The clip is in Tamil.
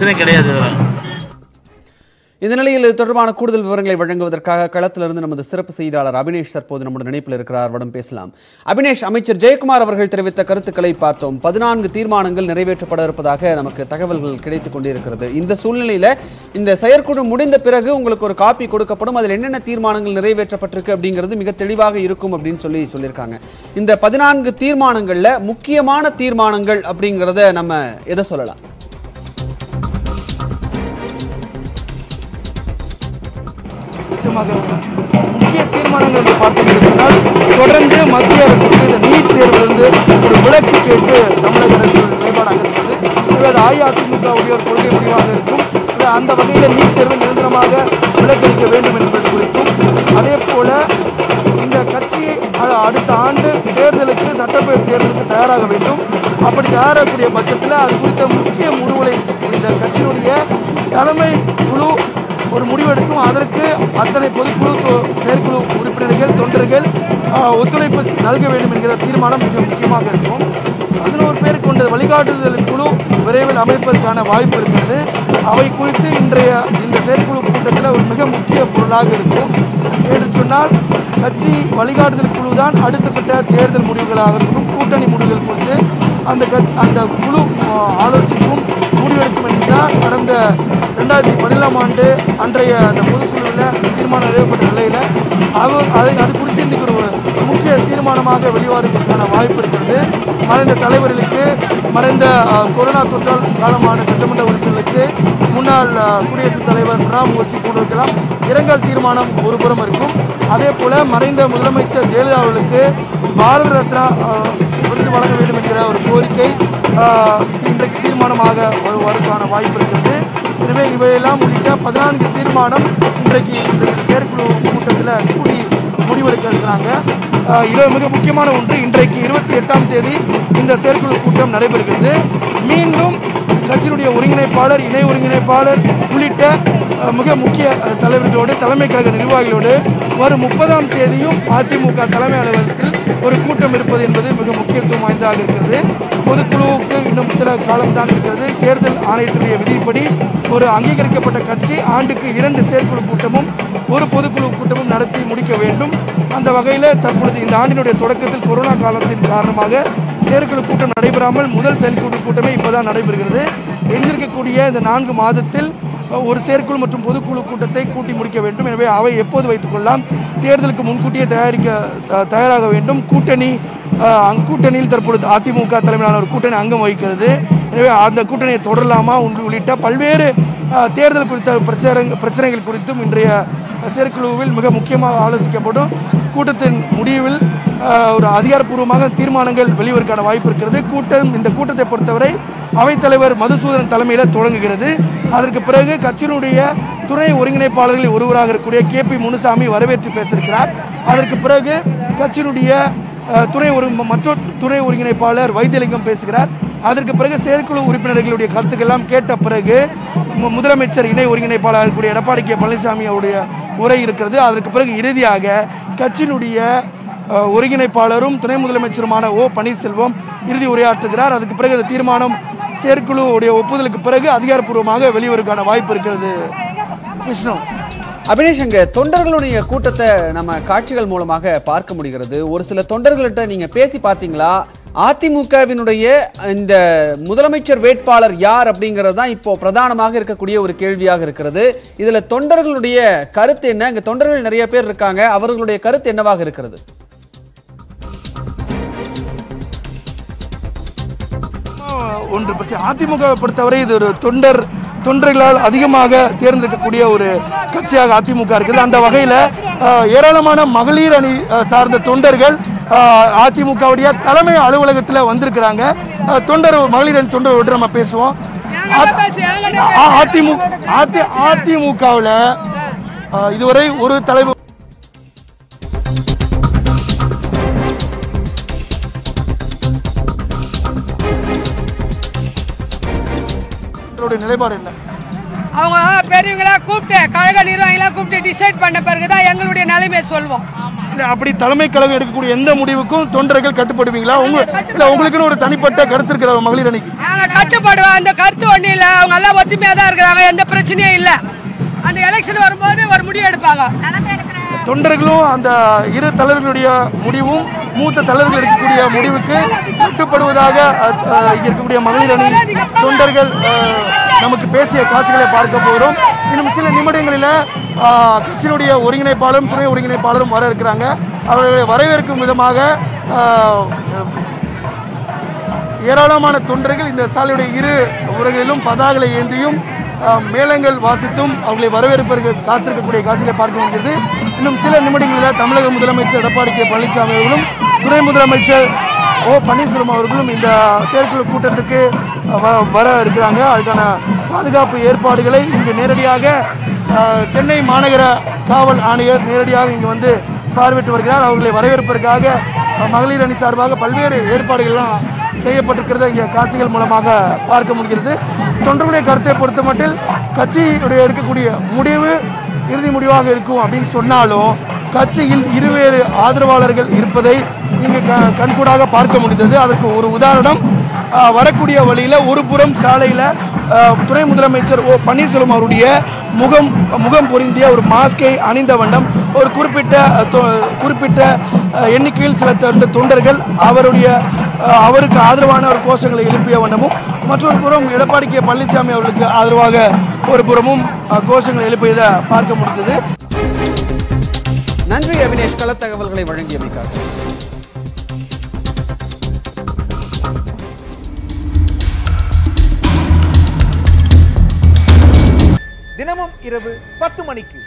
பிரச்சனை கிடையாது இதெல்லாம் இந்த நிலையில் இது தொடர்பான கூடுதல் விவரங்களை வழங்குவதற்காக களத்திலிருந்து நமது சிறப்பு செய்தியாளர் அபினேஷ் தற்போது நம்முடைய நினைப்பில் இருக்கிறார் அவரிடம் பேசலாம் அபினேஷ் அமைச்சர் ஜெயக்குமார் அவர்கள் தெரிவித்த கருத்துக்களை பார்த்தோம் பதினான்கு தீர்மானங்கள் நிறைவேற்றப்பட இருப்பதாக நமக்கு தகவல்கள் கிடைத்துக் கொண்டிருக்கிறது இந்த சூழ்நிலையில இந்த செயற்குழு முடிந்த பிறகு உங்களுக்கு ஒரு காப்பி கொடுக்கப்படும் அதில் என்னென்ன தீர்மானங்கள் நிறைவேற்றப்பட்டிருக்கு அப்படிங்கிறது மிக தெளிவாக இருக்கும் அப்படின்னு சொல்லி சொல்லியிருக்காங்க இந்த பதினான்கு தீர்மானங்கள்ல முக்கியமான தீர்மானங்கள் அப்படிங்கிறத நம்ம எதை சொல்லலாம் நிச்சயமாக முக்கிய தீர்மானங்கள் என்று பார்த்தீர்கள் சொன்னால் தொடர்ந்து மத்திய அரசுக்கு இந்த நீட் தேர்விலிருந்து ஒரு விலக்கு கேட்டு தமிழக அரசு நிலைப்பாடாக இருக்கிறது எனவே அது அஇஅதிமுகவுடைய ஒரு கொள்கை முடிவாக இருக்கும் இது அந்த வகையில் நீட் தேர்வை நிரந்தரமாக விலக்களிக்க வேண்டும் என்பது குறித்தும் அதே போல இந்த கட்சி அ- அடுத்த ஆண்டு தேர்தலுக்கு சட்டப்பேரவை தேர்தலுக்கு தயாராக வேண்டும் அப்படி தயாராகக்கூடிய பட்சத்தில் அது குறித்த முக்கிய முடிவுகளை இந்த கட்சியினுடைய தலைமை குழு ஒரு முடிவெடுக்கும் அதற்கு அத்தனை பொதுக்குழு தொ- செயற்குழு உறுப்பினர்கள் தொண்டர்கள் ஆஹ், ஒத்துழைப்பு நல்க வேண்டும் என்கிற தீர்மானம் மிக முக்கியமாக இருக்கும் பதினோரு பேர் கொண்ட வழிகாட்டுதல் குழு விரைவில் அமைப்பதற்கான வாய்ப்பு இருக்கிறது அவை குறித்து இன்றைய இந்த செயற்குழு கூட்டத்தில் ஒரு மிக முக்கிய பொருளாக இருக்கும் என்று சொன்னால் கட்சி வழிகாட்டுதல் குழு தான் அடுத்த கட்ட தேர்தல் முடிவுகளாக இருக்கும் கூட்டணி முடிவுகள் குறித்து அந்த கட்சி அந்த குழு ஆஹ், ஆலோசிக்கும் முடிவெடுக்கும் என்றால் கடந்த ரெண்டாயிரத்தி பதினேழாம் ஆண்டு அன்றைய அந்த பொதுக்குழுவில் தீர்மானம் நிறைவேற்றப்பட்ட நிலையில் அவ அது அது குறித்து இன்றைக்கு ஒரு முக்கிய தீர்மானமாக வெளிவருவதற்கான வாய்ப்பு இருக்கிறது மறைந்த தலைவர்களுக்கு மறைந்த அஹ், கொரோனா தொற்றால் காலமான சட்டமன்ற உறுப்பினர்களுக்கு முன்னாள் அஹ், குடியரசுத் தலைவர் பிரணாப் முகர்ஜி போன்றவர்களெல்லாம் இரங்கல் தீர்மானம் ஒருபுறம் இருக்கும் அதே போல மறைந்த முதலமைச்சர் ஜெயலலிதா அவர்களுக்கு பாரத ரத்னா அஹ், விருது வழங்க வேண்டும் என்கிற ஒரு கோரிக்கை ஆஹ், இன்றைக்கு தீர்மானமாக வருவதற்கான வாய்ப்பு இருக்கிறது எனவே இவையெல்லாம் உள்ளிட்ட பதினான்கு தீர்மானம் இன்றைக்கு இன்றைக்கு செயற்குழு கூட்டத்தில் கூடி முடிவெடுக்க இருக்கிறாங்க ஆஹ், இது மிக முக்கியமான ஒன்று இன்றைக்கு இருபத்தி எட்டாம் தேதி இந்த செயற்குழு கூட்டம் நடைபெறுகிறது மீண்டும் கட்சியினுடைய ஒருங்கிணைப்பாளர் இணை ஒருங்கிணைப்பாளர் உள்ளிட்ட அஹ், மிக முக்கிய அஹ், தலைவர்களோடு தலைமை கழக நிர்வாகிகளோடு வரும் முப்பதாம் தேதியும் அதிமுக தலைமை அலுவலகத்தில் ஒரு கூட்டம் இருப்பது என்பது மிக முக்கியத்துவம் வாய்ந்ததாக இருக்கிறது பொதுக்குழுவுக்கு இன்னும் சில காலம்தான் இருக்கிறது தேர்தல் ஆணையத்தினுடைய விதிப்படி ஒரு அங்கீகரிக்கப்பட்ட கட்சி ஆண்டுக்கு இரண்டு செயற்குழு கூட்டமும் ஒரு பொதுக்குழு கூட்டமும் நடத்தி முடிக்க வேண்டும் அந்த வகையில் தற்பொழுது இந்த ஆண்டினுடைய தொடக்கத்தில் கொரோனா காலத்தின் காரணமாக செயற்குழு கூட்டம் நடைபெறாமல் முதல் செயற்குழு கூட்டமே இப்போதான் நடைபெறுகிறது எஞ்சிருக்கக்கூடிய இந்த நான்கு மாதத்தில் ஒரு செயற்குழு மற்றும் பொதுக்குழு கூட்டத்தை கூட்டி முடிக்க வேண்டும் எனவே அவை எப்போது வைத்துக் கொள்ளலாம் தேர்தலுக்கு முன்கூட்டியே தயாரிக்க த- தயாராக வேண்டும் கூட்டணி அஹ், அங் கூட்டணியில் தற்பொழுது அதிமுக தலைமையிலான ஒரு கூட்டணி அங்கம் வகிக்கிறது எனவே அந்த கூட்டணியை தொடரலாமா உண்டு- உள்ளிட்ட பல்வேறு அஹ், தேர்தல் குறித்த பிரச்சார பிரச்சனைகள் குறித்தும் இன்றைய செயற்குழுவில் மிக முக்கியமாக ஆலோசிக்கப்படும் கூட்டத்தின் முடிவில் அஹ், ஒரு அதிகாரப்பூர்வமாக தீர்மானங்கள் வெளிவருக்கான வாய்ப்பு இருக்கிறது கூட்டம் இந்த கூட்டத்தை பொறுத்தவரை அவைத்தலைவர் மதுசூதனன் தலைமையில் தொடங்குகிறது அதற்கு பிறகு கட்சியினுடைய துணை ஒருங்கிணைப்பாளர்களில் ஒருவராக இருக்கக்கூடிய கே பி முனுசாமி வரவேற்று பேசியிருக்கிறார் அதற்கு பிறகு கட்சியினுடைய அஹ், துணை ஒரு மற்றொரு துணை ஒருங்கிணைப்பாளர் வைத்தியலிங்கம் பேசுகிறார் அதற்கு பிறகு செயற்குழு உறுப்பினர்களுடைய கருத்துக்கள் எல்லாம் கேட்ட பிறகு மு- முதலமைச்சர் இணை ஒருங்கிணைப்பாளர் இருக்கக்கூடிய எடப்பாடி கே பழனிசாமி அவருடைய உரை இருக்கிறது அதற்கு பிறகு இறுதியாக கட்சியினுடைய அஹ், ஒருங்கிணைப்பாளரும் துணை முதலமைச்சருமான ஓ பன்னீர்செல்வம் இறுதி உரையாற்றுகிறார் அதுக்கு பிறகு அந்த தீர்மானம் செயற்குழுவுடைய ஒப்புதலுக்கு பிறகு அதிகாரப்பூர்வமாக வெளிவருக்கான வாய்ப்பு இருக்கிறது விஷ்ணு அபினேஷ் அங்க தொண்டர்களுடைய கூட்டத்தை நம்ம காட்சிகள் மூலமாக பார்க்க முடிகிறது ஒரு சில தொண்டர்கள்ட்ட நீங்க பேசி பார்த்தீங்களா அதிமுகவினுடைய இந்த முதலமைச்சர் வேட்பாளர் யார் அப்படிங்கிறது தான் இப்போ பிரதானமாக இருக்கக்கூடிய ஒரு கேள்வியாக இருக்கிறது இதுல தொண்டர்களுடைய கருத்து என்ன இங்க தொண்டர்கள் நிறைய பேர் இருக்காங்க அவர்களுடைய கருத்து என்னவாக இருக்கிறது ஒன்று பிரச்சனை அதிமுகவை பொறுத்தவரை இது ஒரு தொண்டர் தொண்டர்களால் அதிகமாக தேர்ந்தெடுக்கக்கூடிய ஒரு கட்சியாக அதிமுக இருக்குது அந்த வகையில் ஏராளமான மகளிர் அணி அஹ், சார்ந்த தொண்டர்கள் அஹ், அதிமுகவுடைய தலைமை அலுவலகத்தில் வந்திருக்கிறாங்க அஹ், தொண்டர் மகளிர் அணி தொண்டர் விட்டு நம்ம பேசுவோம் அதிமுக அதி அதிமுகவில் இதுவரை ஒரு தலைவர் உங்களுடைய நிலைப்பாடு என்ன அவங்க பெரியவங்களா கூப்பிட்டு கழக நிர்வாகிகளா கூப்பிட்டு டிசைட் பண்ண பிறகு தான் எங்களுடைய நிலைமையை சொல்வோம் இல்ல அப்படி தலைமை கழகம் எடுக்கக்கூடிய எந்த முடிவுக்கும் தொண்டர்கள் கட்டுப்படுவீங்களா உங்க இல்ல உங்களுக்குன்னு ஒரு தனிப்பட்ட கருத்து இருக்கிற மகளிர் அணிக்கு நாங்க கட்டுப்படுவோம் அந்த கருத்து ஒண்ணும் இல்ல அவங்க எல்லாம் ஒத்துமையா தான் இருக்கிறாங்க எந்த பிரச்சனையும் இல்ல அந்த எலெக்ஷன் வரும்போது ஒரு முடிவு எடுப்பாங்க தொண்டர்களும் அந்த இரு தலைவர்களுடைய முடிவும் மூத்த தலைவர்கள் இருக்கக்கூடிய முடிவுக்கு கட்டுப்படுவதாக அஹ், அஹ், இங்க இருக்கக்கூடிய மகளிர் அணி தொண்டர்கள் அஹ், நமக்கு பேசிய காட்சிகளை பார்க்க போகிறோம் இன்னும் சில நிமிடங்களில் அஹ், கட்சியினுடைய ஒருங்கிணைப்பாளரும் துணை ஒருங்கிணைப்பாளரும் வர இருக்கிறாங்க அவர்களை வரவேற்கும் விதமாக அஹ், ஏராளமான தொண்டர்கள் இந்த சாலையுடைய இரு உரங்களிலும் பதாகளை ஏந்தியும் அஹ், மேளங்கள் வாசித்தும் அவர்களை வரவேற்பதற்கு காத்திருக்கக்கூடிய காட்சிகளை பார்க்க முடிகிறது இன்னும் சில நிமிடங்களில் தமிழக முதலமைச்சர் எடப்பாடி கே பழனிசாமி அவர்களும் துணை முதலமைச்சர் ஓ பன்னீர்செல்வம் அவர்களும் இந்த செயற்குழு கூட்டத்துக்கு அஹ், வ- வர இருக்கிறாங்க அதுக்கான பாதுகாப்பு ஏற்பாடுகளை இங்கு நேரடியாக அஹ், சென்னை மாநகர காவல் ஆணையர் நேரடியாக இங்கு வந்து பார்வையிட்டு வருகிறார் அவர்களை வரவேற்பதற்காக அஹ், மகளிர் அணி சார்பாக பல்வேறு ஏற்பாடுகள்லாம் செய்யப்பட்டிருக்கிறத இங்கே காட்சிகள் மூலமாக பார்க்க முடிகிறது தொண்டர்களுடைய கருத்தை பொறுத்த மட்டில் கட்சியுடைய எடுக்கக்கூடிய முடிவு இறுதி முடிவாக இருக்கும் அப்படின்னு சொன்னாலும் கட்சியில் இருவேறு ஆதரவாளர்கள் இருப்பதை இங்கு க கண்கூடாக பார்க்க முடிந்தது அதற்கு ஒரு உதாரணம் அஹ், வரக்கூடிய வழியில் ஒரு புறம் சாலையில் துணை முதலமைச்சர் ஓ பன்னீர்செல்வம் அவருடைய முகம் முகம் பொருந்திய ஒரு மாஸ்கை அணிந்த வண்ணம் ஒரு குறிப்பிட்ட அஹ், தொ- குறிப்பிட்ட அஹ், எண்ணிக்கையில் சில தொண்ட- தொண்டர்கள் அவருடைய அஹ், அவருக்கு ஆதரவான ஒரு கோஷங்களை எழுப்பிய வண்ணமும் மற்றொரு புறம் எடப்பாடி கே பழனிசாமி அவர்களுக்கு ஆதரவாக ஒரு புறமும் அஹ், கோஷங்களை எழுப்பியதை பார்க்க முடிந்தது நன்றி அபினேஷ் கள தகவல்களை வழங்கியமைக்காக தினமும் இரவு பத்து மணிக்கு